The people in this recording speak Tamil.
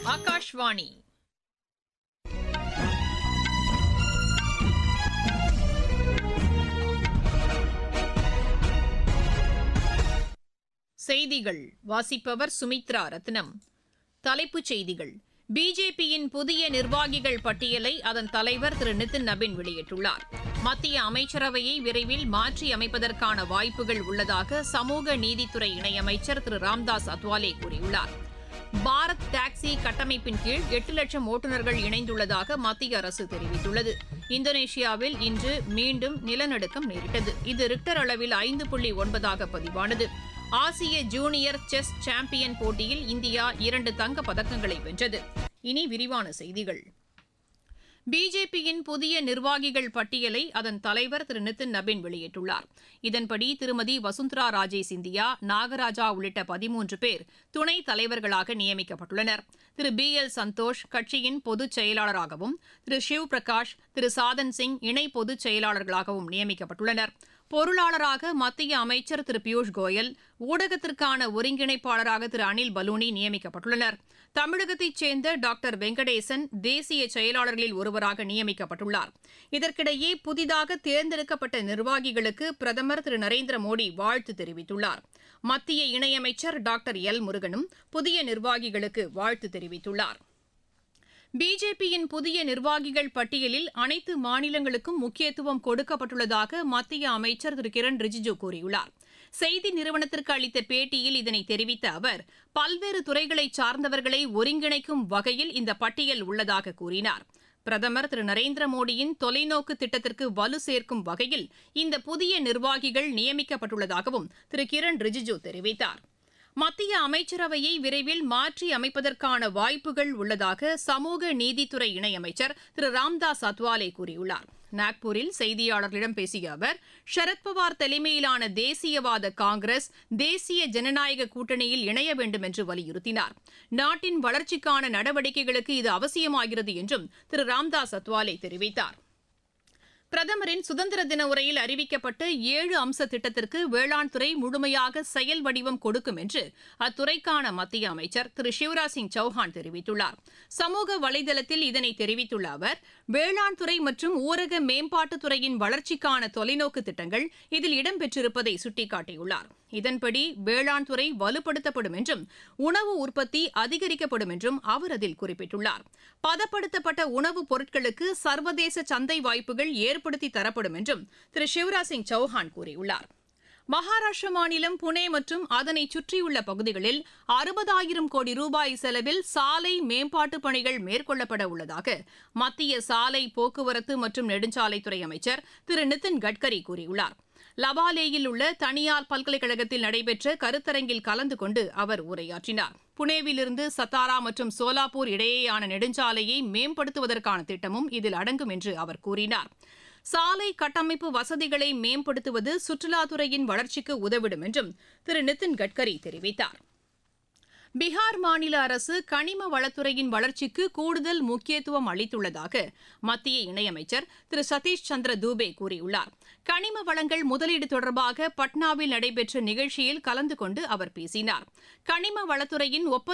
ஆகாஷ்வாணி செய்திகள் வாசிப்பவர் சுமித்ரா ரத்னம் தலைப்புச் செய்திகள் பிஜேபியின் புதிய நிர்வாகிகள் பட்டியலை அதன் தலைவர் திரு நிதின் நபின் வெளியிட்டுள்ளார் மத்திய அமைச்சரவையை விரைவில் மாற்றி அமைப்பதற்கான வாய்ப்புகள் உள்ளதாக சமூக நீதித்துறை இணையமைச்சர் திரு ராம்தாஸ் அத்வாலே கூறியுள்ளார் பாரத் டாக்ஸி கட்டமைப்பின் கீழ் எட்டு லட்சம் ஓட்டுநர்கள் இணைந்துள்ளதாக மத்திய அரசு தெரிவித்துள்ளது இந்தோனேஷியாவில் இன்று மீண்டும் நிலநடுக்கம் நேரிட்டது இது ரிக்டர் அளவில் ஐந்து புள்ளி ஒன்பதாக பதிவானது ஆசிய ஜூனியர் செஸ் சாம்பியன் போட்டியில் இந்தியா இரண்டு தங்கப் பதக்கங்களை வென்றது இனி விரிவான செய்திகள் பிஜேபியின் புதிய நிர்வாகிகள் பட்டியலை அதன் தலைவர் திரு நிதின் நபின் வெளியிட்டுள்ளார் இதன்படி திருமதி வசுந்தரா ராஜே சிந்தியா நாகராஜா உள்ளிட்ட பதிமூன்று பேர் துணைத் தலைவர்களாக நியமிக்கப்பட்டுள்ளனர் திரு பி எல் சந்தோஷ் கட்சியின் பொதுச் செயலாளராகவும் திரு ஷிவ் பிரகாஷ் திரு சாதன் சிங் இணை பொதுச் செயலாளர்களாகவும் நியமிக்கப்பட்டுள்ளனர் பொருளாளராக மத்திய அமைச்சர் திரு பியூஷ் கோயல் ஊடகத்திற்கான ஒருங்கிணைப்பாளராக திரு அனில் பலூனி நியமிக்கப்பட்டுள்ளனர் தமிழகத்தைச் சேர்ந்த டாக்டர் வெங்கடேசன் தேசிய செயலாளர்களில் ஒருவராக நியமிக்கப்பட்டுள்ளார் இதற்கிடையே புதிதாக தேர்ந்தெடுக்கப்பட்ட நிர்வாகிகளுக்கு பிரதமர் திரு நரேந்திர மோடி வாழ்த்து தெரிவித்துள்ளார் மத்திய இணையமைச்சர் டாக்டர் எல் முருகனும் புதிய நிர்வாகிகளுக்கு வாழ்த்து தெரிவித்துள்ளார் பிஜேபியின் புதிய நிர்வாகிகள் பட்டியலில் அனைத்து மாநிலங்களுக்கும் முக்கியத்துவம் கொடுக்கப்பட்டுள்ளதாக மத்திய அமைச்சர் திரு கிரண் ரிஜிஜு கூறியுள்ளார் செய்தி நிறுவனத்திற்கு அளித்த பேட்டியில் இதனை தெரிவித்த அவர் பல்வேறு துறைகளை சார்ந்தவர்களை ஒருங்கிணைக்கும் வகையில் இந்த பட்டியல் உள்ளதாக கூறினார் பிரதமர் திரு நரேந்திர மோடியின் தொலைநோக்கு திட்டத்திற்கு வலு சேர்க்கும் வகையில் இந்த புதிய நிர்வாகிகள் நியமிக்கப்பட்டுள்ளதாகவும் திரு கிரண் ரிஜிஜு தெரிவித்தார் மத்திய அமைச்சரவையை விரைவில் மாற்றி அமைப்பதற்கான வாய்ப்புகள் உள்ளதாக சமூக நீதித்துறை இணையமைச்சர் திரு ராம்தாஸ் அத்வாலே கூறியுள்ளார் நாக்பூரில் செய்தியாளர்களிடம் பேசிய அவர் சரத்பவார் தலைமையிலான தேசியவாத காங்கிரஸ் தேசிய ஜனநாயக கூட்டணியில் இணைய வேண்டும் என்று வலியுறுத்தினார் நாட்டின் வளர்ச்சிக்கான நடவடிக்கைகளுக்கு இது அவசியமாகிறது என்றும் திரு ராம்தாஸ் அத்வாலே தெரிவித்தார் பிரதமரின் சுதந்திர தின உரையில் அறிவிக்கப்பட்ட ஏழு அம்ச திட்டத்திற்கு வேளாண் துறை முழுமையாக செயல் வடிவம் கொடுக்கும் என்று அத்துறைக்கான மத்திய அமைச்சர் திரு சிவராஜ் சிங் சௌஹான் தெரிவித்துள்ளார் சமூக வலைதளத்தில் இதனை தெரிவித்துள்ள அவர் வேளாண் துறை மற்றும் ஊரக மேம்பாட்டுத் துறையின் வளர்ச்சிக்கான தொலைநோக்கு திட்டங்கள் இதில் இடம்பெற்றிருப்பதை சுட்டிக்காட்டியுள்ளார் இதன்படி வேளாண் துறை வலுப்படுத்தப்படும் என்றும் உணவு உற்பத்தி அதிகரிக்கப்படும் என்றும் அவர் அதில் குறிப்பிட்டுள்ளார் பதப்படுத்தப்பட்ட உணவுப் பொருட்களுக்கு சர்வதேச சந்தை வாய்ப்புகள் ஏற்படுத்தி தரப்படும் என்றும் திரு சிவராஜ் சிங் சௌஹான் கூறியுள்ளார் மகாராஷ்டிர மாநிலம் புனே மற்றும் அதனை சுற்றியுள்ள பகுதிகளில் அறுபதாயிரம் கோடி ரூபாய் செலவில் சாலை மேம்பாட்டுப் பணிகள் மேற்கொள்ளப்பட உள்ளதாக மத்திய சாலை போக்குவரத்து மற்றும் நெடுஞ்சாலைத்துறை அமைச்சர் திரு நிதின் கட்கரி கூறியுள்ளார் லவாலேயில் உள்ள தனியார் பல்கலைக்கழகத்தில் நடைபெற்ற கருத்தரங்கில் கலந்து கொண்டு அவர் உரையாற்றினார் புனேவிலிருந்து சத்தாரா மற்றும் சோலாப்பூர் இடையேயான நெடுஞ்சாலையை மேம்படுத்துவதற்கான திட்டமும் இதில் அடங்கும் என்று அவர் கூறினார் சாலை கட்டமைப்பு வசதிகளை மேம்படுத்துவது சுற்றுலாத்துறையின் வளர்ச்சிக்கு உதவிடும் என்றும் திரு நிதின் கட்கரி தெரிவித்தார் பீகார் மாநில அரசு கனிம வளத்துறையின் வளர்ச்சிக்கு கூடுதல் முக்கியத்துவம் அளித்துள்ளதாக மத்திய இணையமைச்சர் திரு சதீஷ் சந்திர தூபே கூறியுள்ளார் கனிம வளங்கள் முதலீடு தொடர்பாக பட்னாவில் நடைபெற்ற நிகழ்ச்சியில் கலந்து கொண்டு அவர் பேசினார் கனிம வளத்துறையின் ஒப்பந்த